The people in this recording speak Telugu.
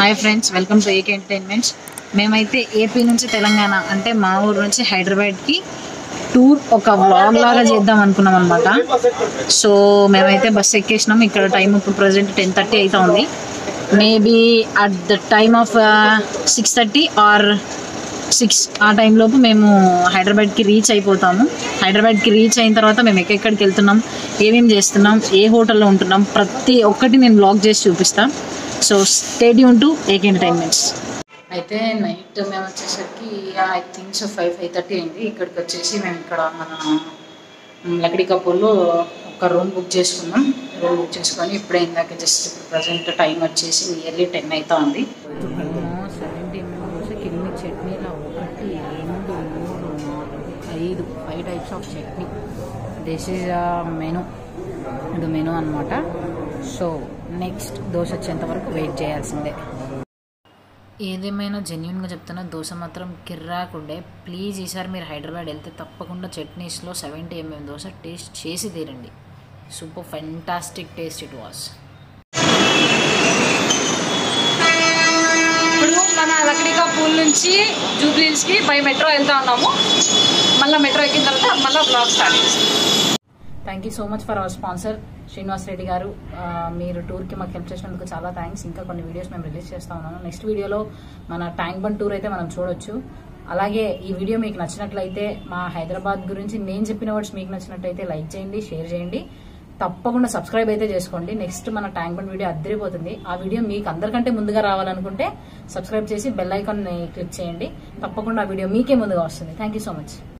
hi friends welcome to Ek entertainments మేమైతే ఏపీ నుంచి తెలంగాణ అంటే మా ఊరు నుంచి హైదరాబాద్కి టూర్ ఒక వ్లాగ్ లాగా చేద్దాం అనుకున్నాం అనమాట సో మేమైతే బస్ ఎక్కేసినాం ఇక్కడ టైం ఇప్పుడు ప్రజెంట్ టెన్ థర్టీ అయితే ఉంది maybe at the time of six thirty or six ఆ టైంలోపు మేము హైదరాబాద్కి రీచ్ అయిపోతాము హైదరాబాద్కి రీచ్ అయిన తర్వాత మేము ఎక్కడికి వెళ్తున్నాం ఏమేమి చేస్తున్నాం ఏ హోటల్లో ఉంటున్నాం ప్రతి ఒక్కటి నేను బ్లాగ్ చేసి చూపిస్తాను so stadium to Ek entertainments అయితే నైట్ మేము వచ్చేసరికి I think so five five thirty అయింది ఇక్కడికి వచ్చేసి మేము ఇక్కడ మన లకడీ కపూర్లో ఒక రూమ్ బుక్ చేసుకున్నాం రూమ్ బుక్ చేసుకొని ఇప్పుడే ఇందాక జస్ట్ ప్రజెంట్ టైం వచ్చేసి నియర్లీ టెన్ అవుతా ఉంది సెవెంటీ మెంబర్స్ కిన్ని చట్నీలో ఒకటి రెండు మూడు నాలుగు ఐదు five types of chutney this is a menu ఇది మెను అనమాట సో నెక్స్ట్ దోశ వచ్చేంత వరకు వెయిట్ చేయాల్సిందే ఏదేమైనా జెన్యున్గా చెప్తున్నా దోశ మాత్రం కిర్రాకుండే ప్లీజ్ ఈసారి మీరు హైదరాబాద్ వెళ్తే తప్పకుండా చట్నీస్లో సెవెంటీ ఎంఎం దోశ టేస్ట్ చేసి తీరండి super fantastic taste it was ఇప్పుడు మన లకడికా పూల్ నుంచి జూబ్లీస్కి బై మెట్రో వెళ్తా ఉన్నాము మళ్ళీ మెట్రో ఎక్కిన తర్వాత మళ్ళీ బ్లాగ్ స్టార్ట్ చేస్తాం thank you so much for our sponsor Srinivas Reddy గారు ఆ, మీరు టూర్కి మాకు హెల్ప్ చేసినందుకు చాలా థ్యాంక్స్ ఇంకా కొన్ని వీడియోస్ మేము రిలీజ్ చేస్తా ఉన్నాము నెక్స్ట్ వీడియోలో మన ట్యాంక్ బండ్ టూర్ అయితే మనం చూడొచ్చు అలాగే ఈ వీడియో మీకు నచ్చినట్లయితే మా హైదరాబాద్ గురించి నేను చెప్పిన వర్డ్స్ మీకు నచ్చినట్లయితే లైక్ చేయండి షేర్ చేయండి తప్పకుండా సబ్స్క్రైబ్ అయితే చేసుకోండి నెక్స్ట్ మన ట్యాంక్ బండ్ వీడియో అద్దరిపోతుంది ఆ వీడియో మీకు అందరికంటే ముందుగా రావాలనుకుంటే సబ్స్క్రైబ్ చేసి బెల్ ఐకాన్ క్లిక్ చేయండి తప్పకుండా ఆ వీడియో మీకే ముందుగా వస్తుంది థ్యాంక్ యూ సో మచ్